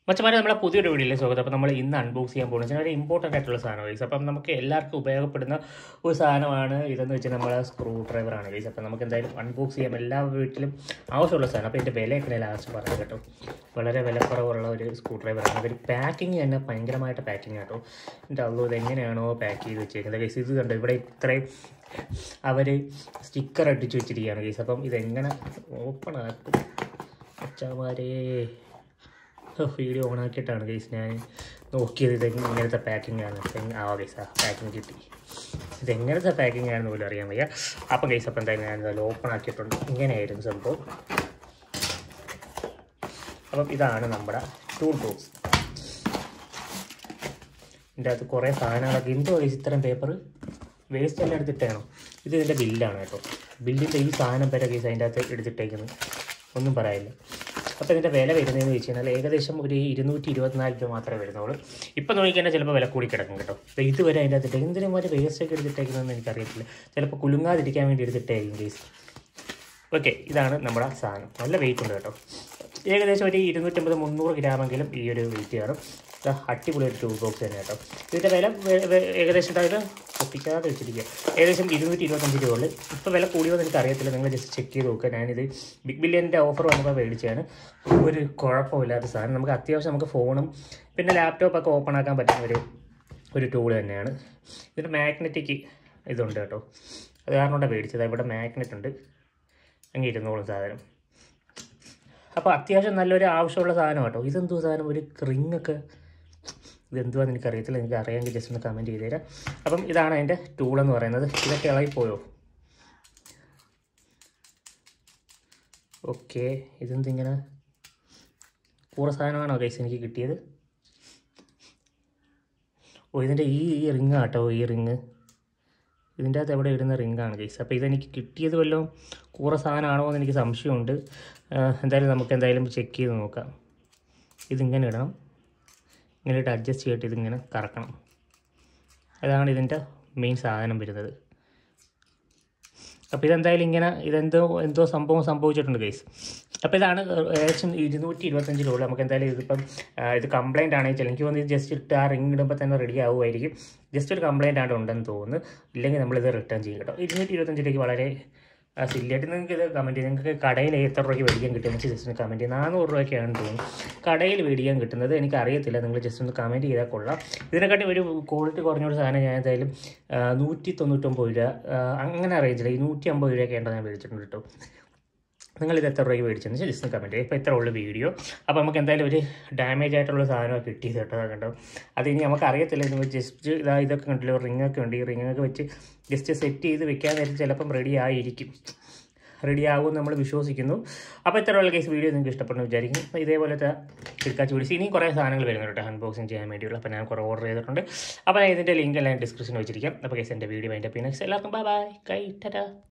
മച്ചമാരെ നമ്മളെ പുതിയൊരു വീഡിയോയിലെ സ്വാഗതം അപ്പോൾ നമ്മൾ ഇന്ന് അൺബോക്സ് ചെയ്യാൻ പോകുന്നത് വെച്ചാൽ ഒരു ഇമ്പോർട്ടൻ്റ് ആയിട്ടുള്ള സാധനം ഗൈസ് അപ്പം നമുക്ക് എല്ലാവർക്കും ഉപയോഗപ്പെടുന്ന ഒരു സാധനമാണ് ഇതെന്ന് വെച്ചാൽ നമ്മളെ സ്ക്രൂ ഡ്രൈവറാണ് ഗൈസ് അപ്പം നമുക്ക് എന്തായാലും അൺബോക്സ് ചെയ്യാം എല്ലാ വീട്ടിലും ആവശ്യമുള്ള സാധനം അപ്പോൾ ഇതിൻ്റെ വിലയൊക്കെ ഞാൻ ലാസ്റ്റ് പറഞ്ഞു കേട്ടോ വളരെ വിലക്കുറവുള്ള ഒരു സ്ക്രൂ ഡ്രൈവറാണ് അതൊരു പാക്കിങ് തന്നെ ഭയങ്കരമായിട്ട് പാക്കിങ് കേട്ടോ എൻ്റെ അള്ളൂ ഇത് എങ്ങനെയാണോ പാക്ക് ചെയ്ത് വെച്ചേക്കുന്നത് ഗൈസ് ഇത് കണ്ടോ ഇവിടെ ഇത്രയും അവർ സ്റ്റിക്കർ അടിച്ച് വെച്ചിരിക്കുകയാണ് ഗൈസ് അപ്പം ഇതെങ്ങനെ ഓപ്പൺ ആക്കും അച്ഛാമാരേ വീഡിയോ ഓൺ ആക്കിയിട്ടാണ് ഗൈസ് ഞാൻ നോക്കിയത് ഇത് ഇങ്ങനത്തെ പാക്കിംഗ് ആണ് ഇപ്പം ആ ഗൈസ് ആ പാക്കിംഗ് കിട്ടി ഇത് എങ്ങനത്തെ പാക്കിംഗ് ആണെന്ന് പോലും അറിയാൻ വയ്യ അപ്പം ഗൈസ് അപ്പം എന്തായാലും ഞാൻ എന്തായാലും ഓപ്പൺ ആക്കിയിട്ടുണ്ട് ഇങ്ങനെയായിരുന്നു സംഭവം അപ്പം ഇതാണ് നമ്മുടെ ടൂൾ ബോക്സ് ഇതിൻ്റെ അകത്ത് കുറേ സാധനങ്ങളൊക്കെ എന്തോ ഗൈസ് ഇത്തരം പേപ്പർ വേസ്റ്റ് എല്ലാം എടുത്തിട്ടാണോ ഇത് ഇതിൻ്റെ ബില്ലാണ് കേട്ടോ ബില്ലിൻ്റെ ഈ സാധനം വരെ ഗൈസ് അതിൻ്റെ അകത്ത് എടുത്തിട്ടേക്കുന്നത് ഒന്നും പറയാനില്ല അപ്പോൾ ഇതിൻ്റെ വില വരുന്നതെന്ന് വെച്ച് കഴിഞ്ഞാൽ ഏകദേശം ഒരു ഇരുന്നൂറ്റി ഇരുപത്തിനാല് രൂപ മാത്രമേ വരുന്നുള്ളൂ ഇപ്പം നോക്കിക്കഴിഞ്ഞാൽ ചിലപ്പോൾ വില കൂടി കിടക്കും കേട്ടോ അപ്പോൾ ഇതുവരെ അതിൻ്റെ അകത്തിട്ട് എന്തിനും വരെ വേസ്റ്റ് ഒക്കെ എടുത്തിട്ടേക്കുന്നതെന്ന് എനിക്കറിയത്തില്ല ചിലപ്പോൾ കുലുങ്ങാതിരിക്കാൻ വേണ്ടി എടുത്തിട്ടായിരിക്കും കേസ് ഓക്കെ ഇതാണ് നമ്മുടെ സാധനം നല്ല വെയിറ്റ് ഉണ്ട് കേട്ടോ ഏകദേശം ഒരു ഇരുന്നൂറ്റമ്പത് മുന്നൂറ് ഗ്രാമെങ്കിലും ഈ ഒരു വെയിറ്റ് കാണും ഇത് അടിപൊളി ഒരു ടൂൾ ബോക്സ് തന്നെ കേട്ടോ ഇതിൻ്റെ വില വെ- വെ- ഏകദേശം ഇത് ഒപ്പിക്കാതെ വെച്ചിരിക്കുക ഏകദേശം ഇരുന്നൂറ്റി ഇരുപത്തഞ്ച് രൂപയുള്ളൂ ഇപ്പോൾ വില കൂടിയോന്ന് എനിക്ക് അറിയത്തില്ല നിങ്ങൾ ജസ്റ്റ് ചെക്ക് ചെയ്ത് നോക്കുക ഞാനിത് ബിഗ് ബില്യൻ്റെ ഓഫർ വന്നപ്പോൾ മേടിച്ചാണ് ഒരു കുഴപ്പമില്ലാത്ത സാധനം നമുക്ക് അത്യാവശ്യം നമുക്ക് ഫോണും പിന്നെ ലാപ്ടോപ്പൊക്കെ ഓപ്പൺ ആക്കാൻ പറ്റുന്ന ഒരു ഒരു ടൂൾ തന്നെയാണ് ഇതിൻ്റെ മാഗ്നറ്റിക് ഇതുണ്ട് കേട്ടോ അത് കാരണം കൊണ്ടാണ് മേടിച്ചത് ഇവിടെ മാഗ്നറ്റ് ഉണ്ട് അങ്ങ് ഇരുന്നോളും സാധനം അപ്പോൾ അത്യാവശ്യം നല്ലൊരു ആവശ്യമുള്ള സാധനം കേട്ടോ ഇതെന്തോ സാധനം ഒരു റിങ് ഒക്കെ ഇതെന്തുവാന്ന് എനിക്കറിയത്തില്ല എനിക്ക് അറിയാമെങ്കിൽ ജസ്റ്റ് ഒന്ന് കമൻറ്റ് ചെയ്ത് തരാം അപ്പം ഇതാണ് അതിൻ്റെ ടൂൾ എന്ന് പറയുന്നത് ഇതൊക്കെ ഇളകിപ്പോയോ ഓക്കെ ഇതെന്തിങ്ങനെ കൂറ സാധനമാണോ കൈസ് എനിക്ക് കിട്ടിയത് ഓ ഇതിൻ്റെ ഈ ഈ റിങ് ആട്ടോ ഈ റിങ് ഇതിൻ്റെ അകത്ത് എവിടെ ഇടുന്ന റിങ്ങാണ് ഗൈസ് അപ്പോൾ ഇതെനിക്ക് കിട്ടിയത് വല്ലതും കൂറ സാധനമാണോ എന്ന് എനിക്ക് സംശയമുണ്ട് ആഹ് എന്തായാലും നമുക്ക് എന്തായാലും ചെക്ക് ചെയ്ത് നോക്കാം ഇതിങ്ങനെ ഇടണം ഇങ്ങനെ ഇട്ട് അഡ്ജസ്റ്റ് ചെയ്തിട്ട് ഇതിങ്ങനെ കറക്കണം അതാണ് ഇതിൻ്റെ മെയിൻ സാധനം വരുന്നത് അപ്പോൾ ഇതെന്തായാലും ഇങ്ങനെ ഇതെന്തോ എന്തോ സംഭവം സംഭവിച്ചിട്ടുണ്ട് ഗൈസ് അപ്പോൾ ഇതാണ് ഏകദേശം ഇരുന്നൂറ്റി ഇരുപത്തഞ്ച് രൂപ നമുക്ക് എന്തായാലും ഇതിപ്പം ആ, ഇത് കംപ്ലൈൻ്റ് ആണെങ്കിൽ എനിക്ക് തോന്നുന്നു ജസ്റ്റ് ഇട്ട് ആ റിങ് ഇടുമ്പോൾ തന്നെ റെഡി ആവുമായിരിക്കും ജസ്റ്റ് ഒരു കംപ്ലൈൻ്റ് ആണ് ഉണ്ടെന്ന് തോന്നുന്നു ഇല്ലെങ്കിൽ നമ്മളിത് റിട്ടേൺ ചെയ്യും കേട്ടോ ഇരുന്നൂറ്റി ഇരുപത്തഞ്ച് രൂപയ്ക്ക് വളരെ സില്ലായിട്ട് നിങ്ങൾക്ക് ഇത് കമൻറ്റ് ചെയ്ത് നിങ്ങൾക്ക് കടയിൽ എത്ര രൂപയ്ക്ക് മേടിക്കാൻ കിട്ടും വെച്ച് ജസ്റ്റ് ഒന്ന് കമൻറ്റ് ചെയ്ത് നാനൂറ് രൂപയ്ക്കാണെന്ന് തോന്നുന്നു കടയിൽ മേടിക്കാൻ കിട്ടുന്നത് എനിക്ക് അറിയത്തില്ല നിങ്ങൾ ജസ്റ്റ് ഒന്ന് കമൻറ്റ് ചെയ്താൽ കൊള്ളാം ഇതിനെക്കാട്ടി ഒരു ക്വാളിറ്റി കുറഞ്ഞൊരു സാധനം ഞാൻ എന്തായാലും ആ, നൂറ്റി തൊണ്ണൂറ്റൊമ്പത് രൂപ ആ, അങ്ങനെ റേഞ്ചിൽ ഈ നൂറ്റി അമ്പത് രൂപയൊക്കെ ഉണ്ടോ ഞാൻ മേടിച്ചിട്ടുണ്ട് കേട്ടോ നിങ്ങൾ ഇത് എത്ര രൂപയ്ക്ക് മേടിച്ചെന്ന് വെച്ചാൽ ജസ്റ്റ് കമൻറ്റ് ചെയ്യുക ഇപ്പോൾ എത്ര ഉള്ള വീഡിയോ അപ്പോൾ നമുക്ക് എന്തായാലും ഒരു ഡാമേജ് ആയിട്ടുള്ള സാധനമൊക്കെ കിട്ടിയത് കേട്ടോ അത് കണ്ടോ അത് ഇനി നമുക്ക് അറിയത്തില്ല ഇത് ജസ്റ്റ് ഇതാ ഇതൊക്കെ ഉണ്ടല്ലോ റിങ്ങൊക്കെ ഉണ്ട് ഈ റിങ്ങൊക്കെ വെച്ച് ജസ്റ്റ് സെറ്റ് ചെയ്ത് വെക്കാൻ നേരം ചിലപ്പം റെഡി ആയിരിക്കും റെഡി ആകുമെന്ന് നമ്മൾ വിശ്വസിക്കുന്നു അപ്പോൾ ഇത്രയുള്ള കേസ് വീഡിയോ നിങ്ങൾക്ക് ഇഷ്ടപ്പെടുന്നു വിചാരിക്കും അപ്പോൾ ഇതേപോലത്തെ കിടക്കാച്ച് വീഡിയോസ് ഇനിയും കുറേ സാധനങ്ങൾ വരുന്നുണ്ട് കേട്ടോ അൺബോക്സിങ് ചെയ്യാൻ വേണ്ടിയുള്ള അപ്പോൾ ഞാൻ കുറേ ഓർഡർ ചെയ്തിട്ടുണ്ട് അപ്പോൾ ഞാൻ ഇതിൻ്റെ ലിങ്ക് എല്ലാം ഡിസ്ക്രിപ്ഷനിൽ വെച്ചിരിക്കാം അപ്പോൾ കേസ് എൻ്റെ വീഡിയോ അതിൻ്റെ പിന്നെ എല്ലാവർക്കും ബൈ ബൈ കൈ ടാറ്റാ